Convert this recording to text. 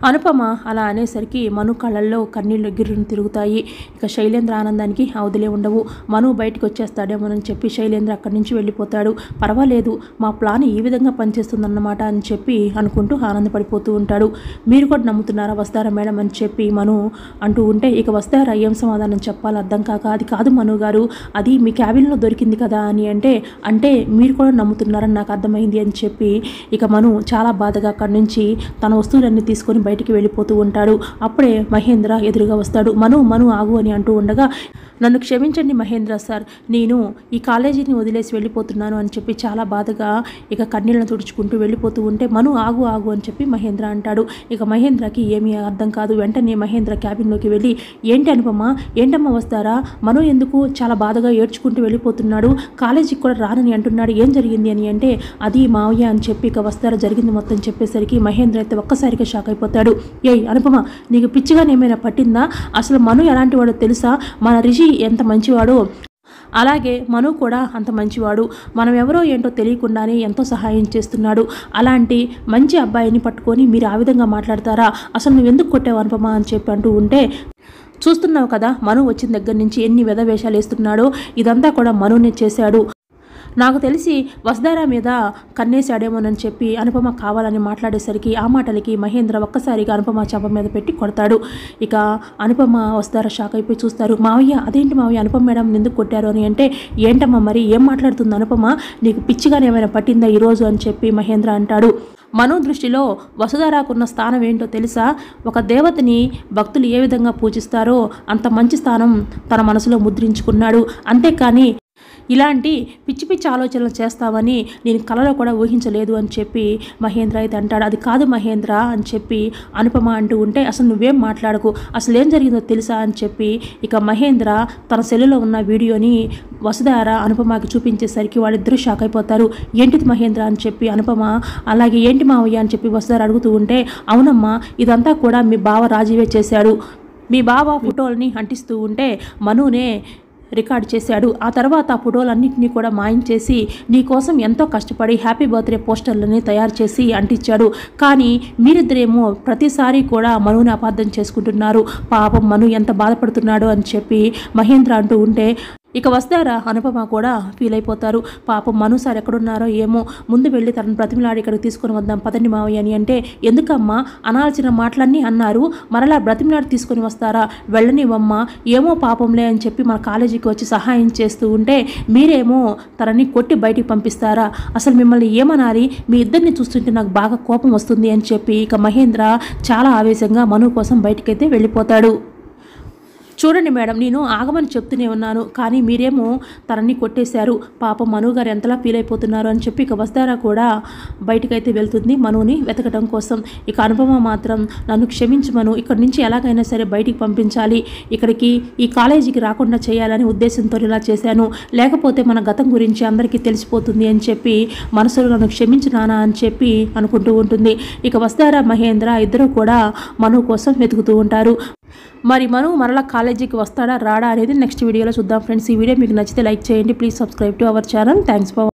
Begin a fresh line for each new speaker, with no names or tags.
అనుపమ అలా అనేసరికి మను కళ్ళల్లో కన్నీళ్లు గిర్రును తిరుగుతాయి ఇక శైలేంద్ర ఆనందానికి అవధులే ఉండవు మను బయటికి వచ్చేస్తాడేమోనని చెప్పి శైలేంద్ర అక్కడి నుంచి వెళ్ళిపోతాడు పర్వాలేదు మా ప్లాన్ ఈ విధంగా పనిచేస్తుందన్నమాట అని చెప్పి అనుకుంటూ ఆనందపడిపోతూ ఉంటాడు మీరు కూడా నమ్ముతున్నారా వస్తారా మేడం అని చెప్పి మను అంటూ ఉంటే ఇక వస్తారా ఏం సమాధానం చెప్పాలి అర్థం కాక అది కాదు మను గారు అది మీ క్యాబిన్లో దొరికింది కదా అని అంటే అంటే మీరు కూడా నమ్ముతున్నారని నాకు అర్థమైంది అని చెప్పి ఇక మను చాలా బాధగా అక్కడి నుంచి తన వస్తువులన్నీ తీసుకొని బయటికి వెళ్ళిపోతూ ఉంటాడు అప్పుడే మహేంద్ర ఎదురుగా వస్తాడు మను మను ఆగు అని అంటూ ఉండగా నన్ను క్షమించండి మహేంద్ర సార్ నేను ఈ కాలేజీని వదిలేసి వెళ్ళిపోతున్నాను అని చెప్పి చాలా బాధగా ఇక కన్నీళ్ళను తుడుచుకుంటూ వెళ్ళిపోతూ ఉంటే మను ఆగు ఆగు అని చెప్పి మహేంద్ర అంటాడు ఇక మహేంద్రకి ఏమీ అర్థం కాదు వెంటనే మహేంద్ర క్యాబిన్లోకి వెళ్ళి ఏంటి అనుపమ ఏంటమ్మా వస్తారా మను ఎందుకు చాలా బాధగా ఏడ్చుకుంటూ వెళ్ళిపోతున్నాడు కాలేజీకి కూడా రానని అంటున్నాడు ఏం జరిగింది అని అంటే అది మావయ్య అని చెప్పి ఇక వస్తారా జరిగింది మొత్తం చెప్పేసరికి మహేంద్ర అయితే ఒక్కసారిగా షాక్ అయిపోతాడు ఏయ్ అనుపమ నీకు పిచ్చిగా ఏమైనా పట్టిందా అసలు మను ఎలాంటి వాడో తెలుసా మన రిషి ఎంత మంచివాడో అలాగే మను కూడా అంత మంచివాడు మనం ఎవరో ఏంటో తెలియకుండానే ఎంతో సహాయం చేస్తున్నాడు అలాంటి మంచి అబ్బాయిని పట్టుకొని మీరు ఆ విధంగా మాట్లాడతారా అసలు నువ్వు ఎందుకు కొట్టావు అనుపమా అని చెప్పి అంటూ ఉంటే చూస్తున్నావు కదా మను వచ్చిన దగ్గర నుంచి ఎన్ని వెధవేషాలు వేస్తున్నాడో ఇదంతా కూడా మనునే చేశాడు నాకు తెలిసి వసుధారా మీద కన్నేశాడేమోనని చెప్పి అనుపమ కావాలని మాట్లాడేసరికి ఆ మాటలకి మహేంద్ర ఒక్కసారిగా అనుపమ చెంప మీద పెట్టి కొడతాడు ఇక అనుపమ వసుధార షాక్ అయిపోయి చూస్తారు మావయ్య అదేంటి మావయ్య అనుపమ మేడం ఎందుకు కొట్టారు అని అంటే ఏంటమ్మా మరి ఏం మాట్లాడుతుంది అనుపమ నీకు పిచ్చిగానే ఏమైనా పట్టిందా ఈరోజు అని చెప్పి మహేంద్ర అంటాడు మను దృష్టిలో వసుధారాకున్న స్థానం ఏంటో తెలుసా ఒక దేవతని భక్తులు ఏ విధంగా పూజిస్తారో అంత మంచి స్థానం తన మనసులో ముద్రించుకున్నాడు అంతేకాని ఇలాంటి పిచ్చి పిచ్చి ఆలోచనలు చేస్తావని నేను కలలో కూడా ఊహించలేదు అని చెప్పి మహేంద్ర అయితే అంటాడు అది కాదు మహేంద్ర అని చెప్పి అనుపమ అంటూ ఉంటే అసలు నువ్వేం మాట్లాడకు అసలు ఏం జరిగిందో తెలుసా అని చెప్పి ఇక మహేంద్ర తన సెల్లులో ఉన్న వీడియోని వసుధార అనుపమకి చూపించేసరికి వాళ్ళిద్దరూ షాక్ అయిపోతారు ఏంటిది మహేంద్ర అని చెప్పి అనుపమ అలాగే ఏంటి మావయ్య అని చెప్పి వసుధార అడుగుతూ ఉంటే అవునమ్మా ఇదంతా కూడా మీ బావ రాజీవే చేశాడు మీ బావ ఫోటోల్ని అంటిస్తూ ఉంటే మనునే రికార్డ్ చేశాడు ఆ తర్వాత ఆ ఫోటోలన్నింటినీ కూడా మాయించేసి నీ కోసం ఎంతో కష్టపడి హ్యాపీ బర్త్డే పోస్టర్లని తయారు చేసి అంటించాడు కానీ మీరిద్దరేమో ప్రతిసారి కూడా మనుని అపార్థం చేసుకుంటున్నారు పాపం మను ఎంత బాధపడుతున్నాడు అని చెప్పి మహేంద్ర అంటూ ఉంటే ఇక వస్తారా అనుపమ కూడా ఫీల్ అయిపోతారు పాపం మను సార్ ఎక్కడున్నారో ఏమో ముందు వెళ్ళి తనను బ్రతిమలాడి ఇక్కడికి తీసుకొని వద్దాం పదండి మావయ్య అని అంటే ఎందుకమ్మా అనాల్సిన మాటలన్నీ అన్నారు మరలా బ్రతిమలాడి తీసుకొని వస్తారా వెళ్ళనివమ్మా ఏమో పాపంలే అని చెప్పి మన కాలేజీకి వచ్చి సహాయం చేస్తూ ఉంటే మీరేమో తనని కొట్టి బయటికి పంపిస్తారా అసలు మిమ్మల్ని ఏమనాలి మీ ఇద్దరిని చూస్తుంటే నాకు బాగా కోపం వస్తుంది అని చెప్పి ఇక మహేంద్ర చాలా ఆవేశంగా మను కోసం బయటికైతే వెళ్ళిపోతాడు చూడండి మేడం నేను ఆగమని చెప్తూనే ఉన్నాను కానీ మీరేమో తనని కొట్టేశారు పాపం మను గారు ఎంతలా ఫీల్ అయిపోతున్నారు అని చెప్పి ఇక వస్తారా కూడా బయటకైతే వెళ్తుంది మనుని వెతకడం కోసం ఇక అనుపమ మాత్రం నన్ను క్షమించమను ఇక్కడి నుంచి ఎలాగైనా సరే బయటికి పంపించాలి ఇక్కడికి ఈ కాలేజీకి రాకుండా చేయాలని ఉద్దేశంతో ఇలా చేశాను లేకపోతే మన గతం గురించి అందరికీ తెలిసిపోతుంది అని చెప్పి మనసులో నన్ను క్షమించు నానా అని చెప్పి అనుకుంటూ ఉంటుంది ఇక వస్తారా మహేంద్ర ఇద్దరు కూడా మను కోసం వెతుకుతూ ఉంటారు మరి మను మరలా కాలేజీకి వస్తాడా రాడా అనేది నెక్స్ట్ వీడియోలో చూద్దాం ఫ్రెండ్స్ ఈ వీడియో మీకు నచ్చితే లైక్ చేయండి please subscribe to our channel thanks for